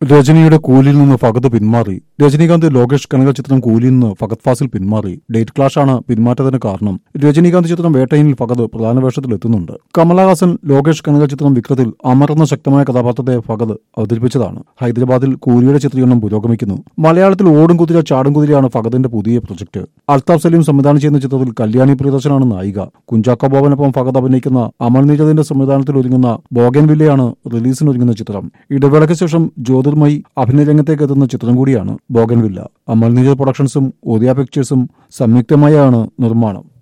രജനിയുടെ കൂലിയിൽ നിന്ന് ഫഗത് പിന്മാറി രജനീകാന്ത് ലോകേഷ് കനക ചിത്രം കൂലിയിൽ നിന്ന് ഫഗത് ഫാസിൽ പിന്മാറി ഡേറ്റ് ക്ലാഷാണ് പിന്മാറ്റത്തിന് കാരണം രജനീകാന്ത് ചിത്രം വേട്ടയിനിൽ ഫഗത് പ്രധാന വേഷത്തിൽ എത്തുന്നുണ്ട് കമലഹാസൻ ലോകേഷ് കനക ചിത്രം വിക്രത്തിൽ അമർന്ന ശക്തമായ കഥാപാത്രത്തെ ഫഗത് അവതരിപ്പിച്ചതാണ് ഹൈദരാബാദിൽ കൂലിയുടെ ചിത്രീകരണം പുരോഗമിക്കുന്നു മലയാളത്തിൽ ഓടും കുതിര ചാടും കുതിരയാണ് ഫഗതിന്റെ പുതിയ പ്രൊജക്ട് അൽതാഫ് സലീം സംവിധാനം ചെയ്യുന്ന ചിത്രത്തിൽ കല്യാണി പ്രിയദർശനാണ് നായിക കുഞ്ചാക്കോ ബോബനൊപ്പം ഫഗത് അഭിനയിക്കുന്ന അമൽ നീരദിന്റെ സംവിധാനത്തിൽ ഒരുങ്ങുന്ന ബോഗൻ വില്ലയാണ് റിലീസിന് ഒരുങ്ങുന്ന ചിത്രം ഇടവേളയ്ക്ക് ശേഷം ജ്യോതിർമയി അഭിനയ രംഗത്തേക്ക് എത്തുന്ന ചിത്രം കൂടിയാണ് ബോഗൻ വില്ല അമൽ നീരദ് പ്രൊഡക്ഷൻസും ഓദിയ പിക്ചേഴ്സും സംയുക്തമായാണ് നിർമ്മാണം